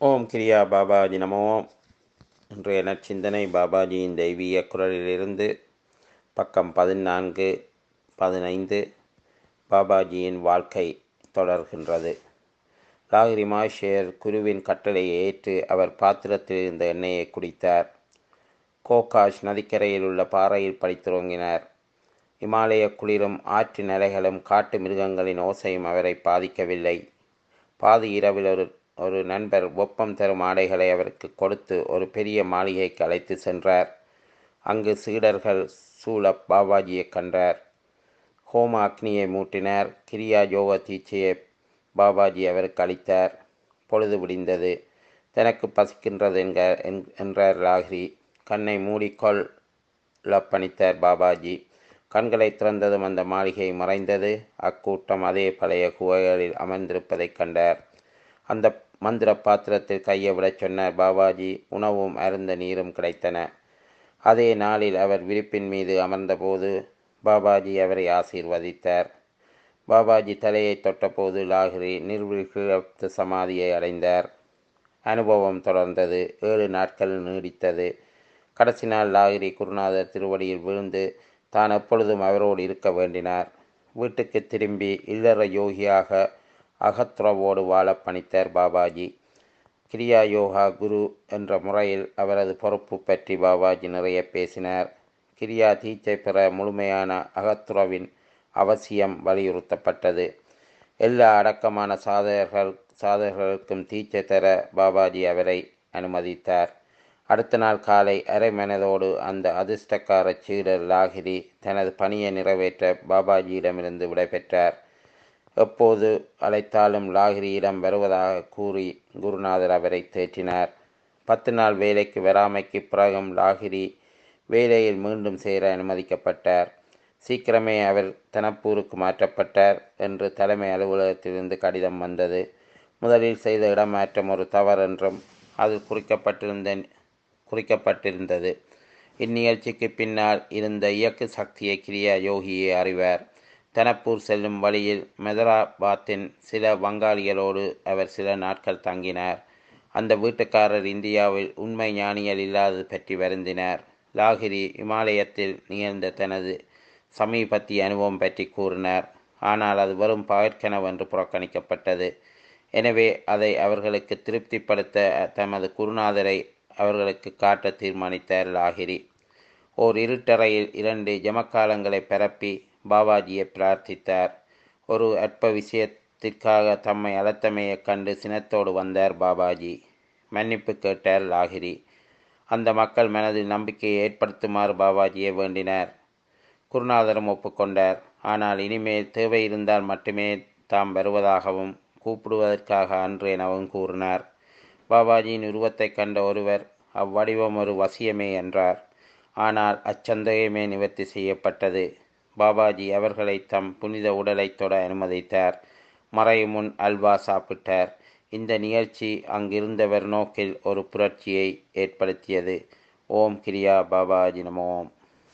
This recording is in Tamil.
ஓம் கிரியா பாபாஜி நமோ இன்றைய நற்சிந்தனை பாபாஜியின் தெய்வீக குரலிலிருந்து பக்கம் பதினான்கு பதினைந்து பாபாஜியின் வாழ்க்கை தொடர்கின்றது லாகிரி மாஷேர் குருவின் கட்டளையை ஏற்று அவர் பாத்திரத்தில் இருந்த எண்ணெயை குடித்தார் கோகாஷ் நதிக்கரையில் உள்ள பாறையில் படித்துறங்கினார் இமாலய குளிரும் ஆற்று நிலைகளும் காட்டு மிருகங்களின் ஓசையும் அவரை பாதிக்கவில்லை பாதி இரவில் ஒரு ஒரு நண்பர் ஒப்பம் தரும் ஆடைகளை அவருக்கு கொடுத்து ஒரு பெரிய மாளிகைக்கு அழைத்து சென்றார் அங்கு சீடர்கள் சூழ பாபாஜியை கண்டார் ஹோம அக்னியை மூட்டினார் கிரியா யோக தீட்சையை பாபாஜி அவருக்கு அளித்தார் பொழுது விடிந்தது தனக்கு பசிக்கின்றது என்க என்றார் லாகிரி கண்ணை மூடிக்கொள் பணித்தார் பாபாஜி கண்களை திறந்ததும் அந்த மாளிகை மறைந்தது அக்கூட்டம் அதே பழைய குகைகளில் அமர்ந்திருப்பதைக் கண்டார் அந்த மந்திர பாத்திரத்தில் கையை விடச் சொன்னார் பாபாஜி உணவும் அருந்த நீரும் கிடைத்தன அதே நாளில் அவர் விரிப்பின் மீது அமர்ந்தபோது பாபாஜி அவரை ஆசீர்வதித்தார் பாபாஜி தலையை தொட்டபோது லாகிரி நிர்விகிழத்து சமாதியை அடைந்தார் அனுபவம் தொடர்ந்தது ஏழு நாட்கள் நீடித்தது கடைசி நாள் லாகிரி குருநாதர் திருவடியில் விழுந்து தான் எப்பொழுதும் அவரோடு இருக்க வேண்டினார் வீட்டுக்கு திரும்பி இல்லற யோகியாக அகத்துறவோடு வாழ பணித்தார் பாபாஜி கிரியா யோகா குரு என்ற முறையில் அவரது பொறுப்பு பற்றி பாபாஜி நிறைய பேசினார் கிரியா தீட்சை பெற முழுமையான அகத்துறவின் அவசியம் வலியுறுத்தப்பட்டது எல்லா அடக்கமான சாதகர்கள் சாதகர்களுக்கும் தீட்சை தர பாபாஜி அவரை அனுமதித்தார் அடுத்த நாள் காலை அரை மனதோடு அந்த அதிர்ஷ்டக்கார சீடர் லாகிரி தனது பணியை நிறைவேற்ற பாபாஜியிடமிருந்து விடைபெற்றார் எப்போது அழைத்தாலும் லாகிரியிடம் வருவதாக கூறி குருநாதர் அவரை தேற்றினார் பத்து நாள் வேலைக்கு வராமைக்கு பிறகும் லாகிரி வேலையில் மீண்டும் சேர அனுமதிக்கப்பட்டார் சீக்கிரமே அவர் தனப்பூருக்கு மாற்றப்பட்டார் என்று தலைமை அலுவலகத்திலிருந்து கடிதம் வந்தது முதலில் செய்த இடமாற்றம் ஒரு தவறென்றும் அதில் குறிக்கப்பட்டிருந்த குறிக்கப்பட்டிருந்தது இந்நிகழ்ச்சிக்கு பின்னால் இருந்த இயக்கு சக்தியை கிரியா யோகியை அறிவார் தனப்பூர் செல்லும் வழியில் மெதராபாத்தின் சில வங்காளிகளோடு அவர் சில நாட்கள் தங்கினார் அந்த வீட்டுக்காரர் இந்தியாவில் உண்மை ஞானியல் இல்லாதது பற்றி வருந்தினார் லாகிரி இமாலயத்தில் நிகழ்ந்த தனது சமீபத்திய அனுபவம் பற்றி கூறினார் ஆனால் அது வெறும் பகற்கனவென்று புறக்கணிக்கப்பட்டது எனவே அதை அவர்களுக்கு திருப்திப்படுத்த தமது குருநாதரை அவர்களுக்கு காட்ட தீர்மானித்தார் லாகிரி ஓர் இருட்டறையில் இரண்டு ஜமக்காலங்களை பரப்பி பாபாஜியை பிரார்த்தித்தார் ஒரு அற்ப விஷயத்திற்காக தம்மை அலத்தமையைக் கண்டு சினத்தோடு வந்தார் பாபாஜி மன்னிப்பு கேட்டார் லாகிரி அந்த மக்கள் மனதில் நம்பிக்கையை ஏற்படுத்துமாறு பாபாஜியை வேண்டினார் குருநாதரும் ஒப்புக்கொண்டார் ஆனால் இனிமேல் தேவை இருந்தால் மட்டுமே தாம் வருவதாகவும் கூப்பிடுவதற்காக அன்று எனவும் கூறினார் பாபாஜியின் உருவத்தை கண்ட ஒருவர் அவ்வடிவம் ஒரு வசியமே என்றார் ஆனால் அச்சந்தேகமே நிவர்த்தி செய்யப்பட்டது பாபாஜி அவர்களை தம் புனித உடலை தொட அனுமதித்தார் மறையும் முன் அல்வா சாப்பிட்டார் இந்த நிகழ்ச்சி அங்கிருந்தவர் நோக்கில் ஒரு புரட்சியை ஏற்படுத்தியது ஓம் கிரியா பாபாஜி நமோம்